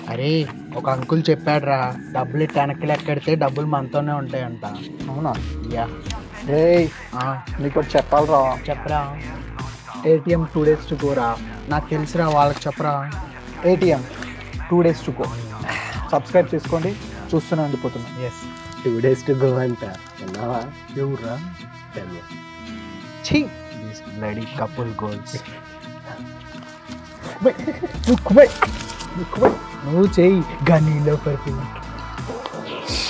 అరే ఒక అంకుల్ చెప్పాడురా డబ్బులు ఇట్ట వెనక్కి లెక్కెడితే డబ్బులు మనతోనే ఉంటాయంట అవునా యా రే ఆ, నీకు ఒకటి చెప్పాలరా చెప్పరా ఏటీఎం టూ డేస్ టు గోరా నాకు తెలుసురా వాళ్ళకి చెప్పరా ATM two days to go subscribe చేసుకోండి చూస్తూనే ఉండిపోతున్నాం yes two days to go అంట విన్నావా ఎవరా ఛీ దిస్ బ్లడీ కపుల్ గోల్స్ నువ్వు కుబై నువ్వు కుబై నువ్వు చెయ్యి గనీలో పర్ఫ్యూమ్